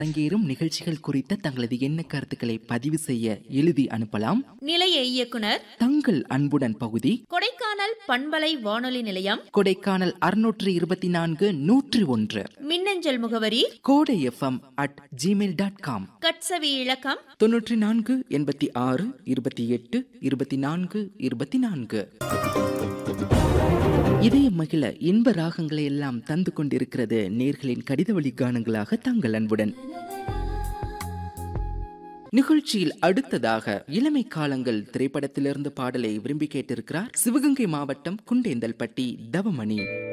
அரங்கேறும் நிகழ்ச்சிகள் குறித்த தங்களது எண்ண கருத்துக்களை பதிவு செய்ய எழுதி அனுப்பலாம் நிலைய இயக்குனர் தங்கள் அன்புடன் பகுதி கொடைக்கானல் பண்பலை வானொலி நிலையம் கொடைக்கானல் அறுநூற்று இருபத்தி நான்கு நூற்றி ஒன்று மின்னஞ்சல் முகவரி Kodai FM at Gmail dot com கட்சவி இலக்கம் தொன்னூற்றி நான்கு எண்பத்தி ஆறு இருபத்தி எட்டு இருபத்தி நான்கு இருபத்தி நான்கு இதய மகிழ இன்ப ராகங்களை எல்லாம் தந்து கொண்டிருக்கிறது நேர்களின் கடித வழி கானங்களாக தங்கள் அன்புடன் நிகழ்ச்சியில் அடுத்ததாக இளமை காலங்கள் திரைப்படத்திலிருந்து பாடலை விரும்பி கேட்டிருக்கிறார் சிவகங்கை மாவட்டம் குண்டேந்தல்பட்டி தவமணி